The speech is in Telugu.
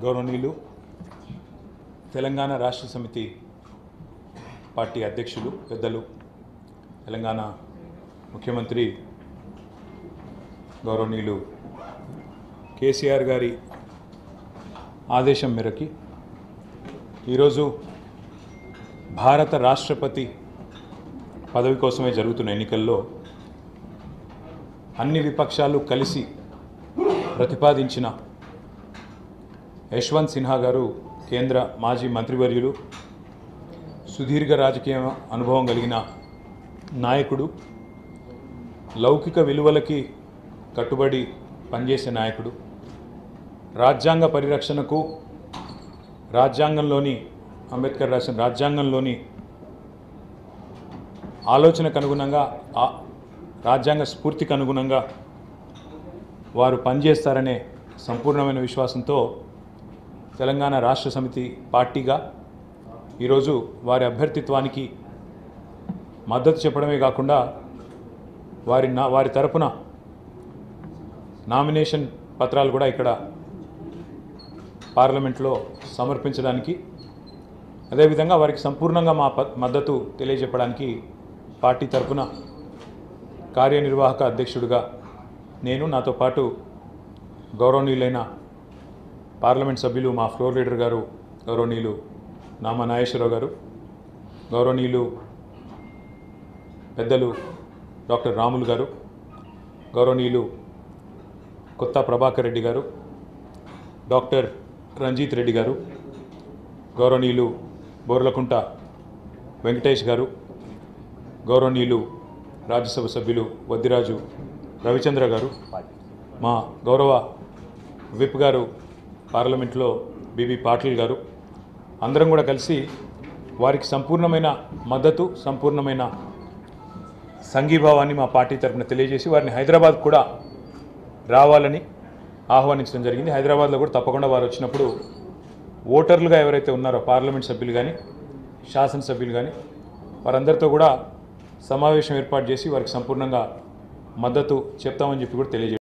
గౌరవనీయులు తెలంగాణ రాష్ట్ర సమితి పార్టీ అధ్యక్షులు పెద్దలు తెలంగాణ ముఖ్యమంత్రి గౌరవనీయులు కేసీఆర్ గారి ఆదేశం మేరకి ఈరోజు భారత రాష్ట్రపతి పదవి కోసమే జరుగుతున్న ఎన్నికల్లో అన్ని విపక్షాలు కలిసి ప్రతిపాదించిన యశ్వంత్ సిన్హా గారు కేంద్ర మాజీ మంత్రివర్యులు సుదీర్ఘ రాజకీయ అనుభవం కలిగిన నాయకుడు లౌకిక విలువలకి కట్టుబడి పనిచేసే నాయకుడు రాజ్యాంగ పరిరక్షణకు రాజ్యాంగంలోని అంబేద్కర్ రాసిన రాజ్యాంగంలోని ఆలోచనకు అనుగుణంగా ఆ రాజ్యాంగ స్ఫూర్తికి అనుగుణంగా వారు పనిచేస్తారనే సంపూర్ణమైన విశ్వాసంతో తెలంగాణ రాష్ట్ర సమితి పార్టీగా ఈరోజు వారి అభ్యర్థిత్వానికి మద్దతు చెప్పడమే కాకుండా వారి నా వారి తరపున నామినేషన్ పత్రాలు కూడా ఇక్కడ పార్లమెంట్లో సమర్పించడానికి అదేవిధంగా వారికి సంపూర్ణంగా మా ప- మద్దతు తెలియజెప్పడానికి పార్టీ తరపున కార్యనిర్వాహక అధ్యక్షుడిగా నేను నాతో పాటు గౌరవనీయులైన పార్లమెంట్ సభ్యులు మా ఫ్లోర్ లీడర్ గారు గౌరవనీయులు నామా నాగేశ్వరరావు గారు గౌరవనీయులు పెద్దలు డాక్టర్ రాములు గారు గౌరవనీయులు కొత్త ప్రభాకర్ రెడ్డి గారు డాక్టర్ రంజిత్ రెడ్డి గారు గౌరవనీయులు బోర్లకుంట వెంకటేష్ గారు గౌరవనీయులు రాజ్యసభ సభ్యులు వద్దిరాజు రవిచంద్ర గారు మా గౌరవ విప్ గారు పార్లమెంట్లో బీబీ పాటిల్ గారు అందరం కూడా కలిసి వారికి సంపూర్ణమైన మద్దతు సంపూర్ణమైన సంఘీభావాన్ని మా పార్టీ తరఫున తెలియజేసి వారిని హైదరాబాద్ కూడా రావాలని ఆహ్వానించడం జరిగింది హైదరాబాద్లో కూడా తప్పకుండా వారు వచ్చినప్పుడు ఓటర్లుగా ఎవరైతే ఉన్నారో పార్లమెంట్ సభ్యులు కానీ శాసనసభ్యులు కానీ వారందరితో కూడా సమావేశం ఏర్పాటు చేసి వారికి సంపూర్ణంగా మద్దతు చెప్తామని చెప్పి కూడా తెలియజేయండి